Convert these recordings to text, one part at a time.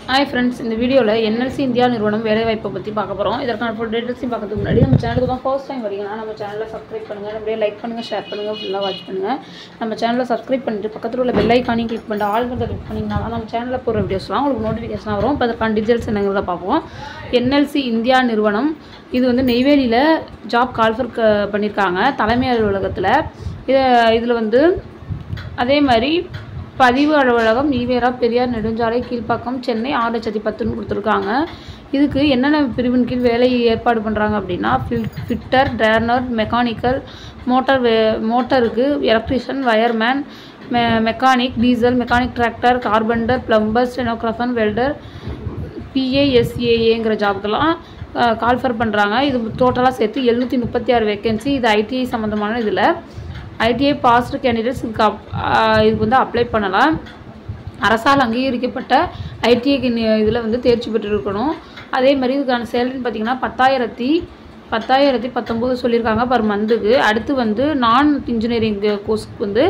hi friends இந்த வீடியோவில் NLC India நிறுவனம் வேலைவாய்ப்பை பற்றி பார்க்க போகிறோம் இதற்கான ஃபுல் டீட்டெயில்ஸையும் பார்க்கறதுக்கு முன்னாடி நம்ம சேனலுக்கு தான் ஃபர்ஸ்ட் டைம் வரீங்கன்னா நம்ம சேனலை சப்ஸ்கிரைப் பண்ணுங்கள் அப்படியே லைக் பண்ணுங்கள் ஷேர் பண்ணுங்கள் ஃபுல்லாக வாட்ச் பண்ணுங்கள் நம்ம சேனலை சப்ஸ்கிரைப் பண்ணிட்டு பக்கத்தில் உள்ள பெல் ஐக்கானையும் கிளிக் பண்ணிட்டு ஆளுங்கிறத கிளிக் பண்ணிங்கன்னா தான் நம்ம சேனலில் போகிற வீடியோஸ்லாம் உங்களுக்கு நோட்டிஃபிகேஷன் வரும் இப்போ அதற்கான டீட்டெயில்ஸ் என்னங்கிறத பார்ப்போம் என்எல்சி இந்தியா நிறுவனம் இது வந்து நெய்வேலியில் ஜாப் கால்ஃபர் பண்ணியிருக்காங்க தலைமை அலுவலகத்தில் இதை இதில் வந்து அதே மாதிரி பதிவு அலுவலகம் ஈவேரா பெரியார் நெடுஞ்சாலை கீழ்ப்பாக்கம் சென்னை ஆறு லட்சத்தி பத்துன்னு கொடுத்துருக்காங்க இதுக்கு என்னென்ன பிரிவின் கீழ் வேலை ஏற்பாடு பண்ணுறாங்க அப்படின்னா ஃபில் ஃபிட்டர் டேர்னர் மெக்கானிக்கல் மோட்டார் வே மோட்டருக்கு எலக்ட்ரிஷியன் வயர்மேன் மெ mechanic diesel mechanic tractor carpenter plumber stenographer welder பிஏஎஸ்ஏஏங்கிற ஜாப்க்கெல்லாம் கால்ஃபர் பண்ணுறாங்க இது டோட்டலாக சேர்த்து எழுநூற்றி முப்பத்தி ஆறு வேகன்சி இது ஐடிஐ சம்மந்தமான இதில் ஐடிஐ பாஸ்டு கேண்டிடேட்ஸ் இதுக்கு அப் இதுக்கு வந்து அப்ளை பண்ணலாம் அரசால் அங்கீகரிக்கப்பட்ட ஐடிஐ இதில் வந்து தேர்ச்சி பெற்றிருக்கணும் அதே மாதிரி இதுக்கான சேலரின்னு பார்த்தீங்கன்னா பத்தாயிரத்தி பத்தாயிரத்தி பத்தொம்போது சொல்லியிருக்காங்க பர் மந்த்துக்கு அடுத்து வந்து நான் இன்ஜினியரிங் கோர்ஸ்க்கு வந்து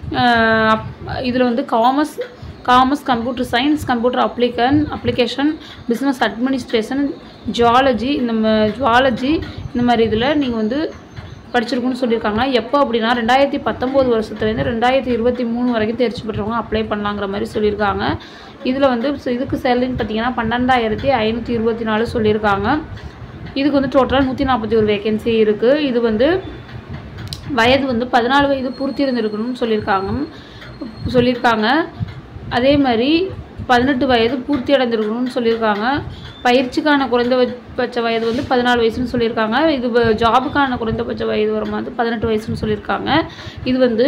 இதில் வந்து commerce commerce computer science computer அப்ளிகன் அப்ளிகேஷன் பிஸ்னஸ் அட்மினிஸ்ட்ரேஷன் ஜுவாலஜி இந்த ஜுவாலஜி இந்த மாதிரி இதில் நீங்கள் வந்து படிச்சிருக்குன்னு சொல்லியிருக்காங்க எப்போ அப்படின்னா ரெண்டாயிரத்தி பத்தொம்போது வருஷத்துலேருந்து ரெண்டாயிரத்தி இருபத்தி மூணு வரைக்கும் தேர்ச்சி பெற்றவங்க அப்ளை பண்ணலாங்கிற மாதிரி சொல்லியிருக்காங்க இதில் வந்து இதுக்கு சேலரின்னு பார்த்தீங்கன்னா பன்னெண்டாயிரத்தி ஐநூற்றி இருபத்தி நாலு சொல்லியிருக்காங்க இதுக்கு வந்து டோட்டலாக நூற்றி நாற்பத்தி ஒரு வேகன்சி இருக்குது இது வந்து வயது வந்து பதினாலு வயது பூர்த்தி இருந்திருக்கணும்னு சொல்லியிருக்காங்க சொல்லியிருக்காங்க அதே மாதிரி பதினெட்டு வயது பூர்த்தி அடைந்திருக்கணும்னு சொல்லியிருக்காங்க பயிற்சிக்கான குறைந்தபட்ச வயது வந்து பதினாலு வயசுன்னு சொல்லியிருக்காங்க இது ஜாபுக்கான குறைந்தபட்ச வயது வரும் வந்து பதினெட்டு வயசுன்னு சொல்லியிருக்காங்க இது வந்து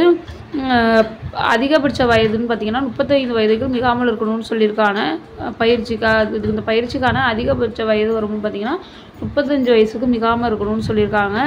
அதிகபட்ச வயதுன்னு பார்த்தீங்கன்னா முப்பத்தைந்து வயதுக்கு மிகாமல் இருக்கணும்னு சொல்லியிருக்காங்க பயிற்சிக்கா இது இந்த பயிற்சிக்கான அதிகபட்ச வயது வரும்னு பார்த்தீங்கன்னா முப்பத்தஞ்சு வயசுக்கு மிகாமல் இருக்கணும்னு சொல்லியிருக்காங்க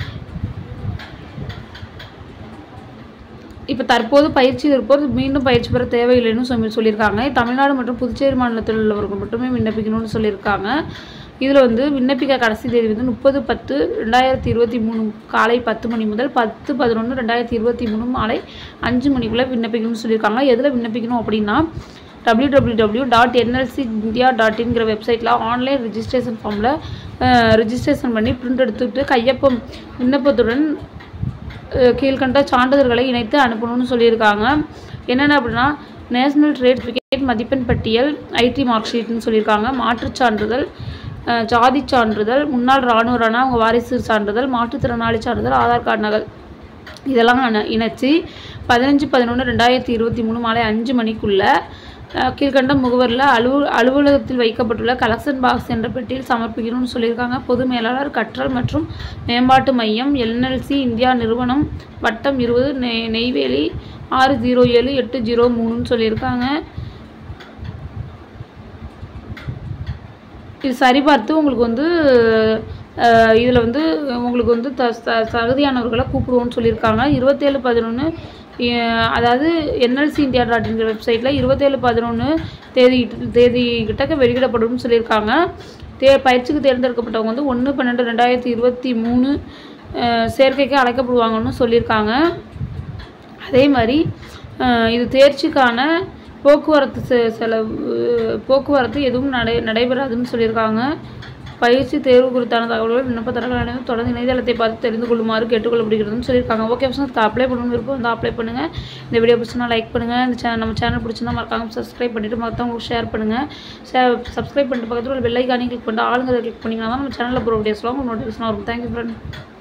இப்போ தற்போது பயிற்சி இருப்போர் மீண்டும் பயிற்சி பெற தேவையில்லைன்னு சொல்லி சொல்லியிருக்காங்க தமிழ்நாடு மற்றும் புதுச்சேரி மாநிலத்தில் உள்ளவர்கள் மட்டுமே விண்ணப்பிக்கணும்னு சொல்லியிருக்காங்க இதில் வந்து விண்ணப்பிக்க கடைசி தேதி வந்து முப்பது பத்து ரெண்டாயிரத்தி இருபத்தி மூணு காலை பத்து மணி முதல் பத்து பதினொன்று ரெண்டாயிரத்தி இருபத்தி மூணு மாலை அஞ்சு மணிக்குள்ளே விண்ணப்பிக்கணும்னு சொல்லியிருக்காங்க எதில் விண்ணப்பிக்கணும் அப்படின்னா W W W dot NLC India dot இன்கிற வெப்சைட்டில் ஆன்லைன் ரிஜிஸ்ட்ரேஷன் ஃபார்மில் ரிஜிஸ்ட்ரேஷன் பண்ணி பிரிண்ட் எடுத்துக்கிட்டு கையொப்பம் விண்ணப்பத்துடன் கீழ்கண்ட சான்றிதழ்களை இணைத்து அனுப்பணும்னு சொல்லியிருக்காங்க என்னென்ன அப்படின்னா நேஷ்னல் ட்ரேட் சர்டிஃபிகேட் மதிப்பெண் பட்டியல் ஐடி மார்க் ஷீட்னு சொல்லியிருக்காங்க மாற்றுச் சான்றிதழ் ஜாதி சான்றிதழ் முன்னாள் இராணுவரான அவங்க வாரிசு சான்றிதழ் மாற்றுத்திறனாளி சான்றிதழ் ஆதார் கார்டு நகல் இதெல்லாம் இணைச்சி பதினஞ்சு பதினொன்று ரெண்டாயிரத்தி இருபத்தி மூணு மாலை அஞ்சு மணிக்குள்ளே கீழ்கண்ட முகவரில் அலுவ அலுவலகத்தில் வைக்கப்பட்டுள்ள கலெக்ஷன் பாக்ஸ் என்ற பெட்டியில் சமர்ப்பிக்கணும்னு சொல்லியிருக்காங்க பொது மேலாளர் கற்றல் மற்றும் மேம்பாட்டு மையம் என்எல்சி இந்தியா நிறுவனம் வட்டம் இருபது நெய் நெய்வேலி ஆறு ஜீரோ ஏழு எட்டு ஜீரோ மூணுன்னு சொல்லியிருக்காங்க இது சரிபார்த்து உங்களுக்கு வந்து இதில் வந்து உங்களுக்கு வந்து த தகுதியானவர்களை கூப்பிடுவோன்னு சொல்லியிருக்காங்க இருபத்தேழு பதினொன்று அதாவது என்எல்சி இந்தியா டாட் இன்கிற வெப்சைட்டில் இருபத்தேழு பதினொன்று தேதி தேதி கிட்டக்க வெளியிடப்படும்னு சொல்லியிருக்காங்க தே பயிற்சிக்கு தேர்ந்தெடுக்கப்பட்டவங்க வந்து ஒன்று பன்னெண்டு ரெண்டாயிரத்தி இருபத்தி மூணு சேர்க்கைக்கு அழைக்கப்படுவாங்கன்னு சொல்லியிருக்காங்க அதே மாதிரி இது தேர்ச்சிக்கான போக்குவரத்து செ செலவு போக்குவரத்து எதுவும் நடை நடைபெறாதுன்னு சொல்லியிருக்காங்க பயிற்சி தேர்வு குறித்தான தகவல்கள் விண்ணப்பத்தரங்கள் அனைவரும் தொடர்ந்து இணையதளத்தை பார்த்து தெரிந்து கொள்ளுமாறு கேட்டுக்கொள்ளப்படுகிறதுன்னு சொல்லியிருக்காங்க ஓகே அதுக்கு அப்ளை பண்ணணும் விருப்பம் வந்து அப்ளை பண்ணுங்கள் இந்த வீடியோ பிடிச்சினா லைக் பண்ணுங்கள் இந்த சேனல் நம்ம சேனல் பிடிச்சிருந்தா மறக்காம சப்ஸ்கிரைப் பண்ணிவிட்டு மற்றவங்களுக்கு ஷேர் பண்ணுங்கள் ஷேர் சப்ஸ்கிரைப் பண்ணிட்டு பக்கத்தில் ஒரு பெல் ஐக்கானையும் கிளிக் பண்ணிட்டு ஆளுங்க கிளிக் பண்ணிங்கன்னா தான் நம்ம சேனலில் போகிற வீடியோஸ்லாம் உங்களுக்கு நோட்டிஃபிகேஷன் வரும் தேங்க்யூ ஃப்ரெண்ட்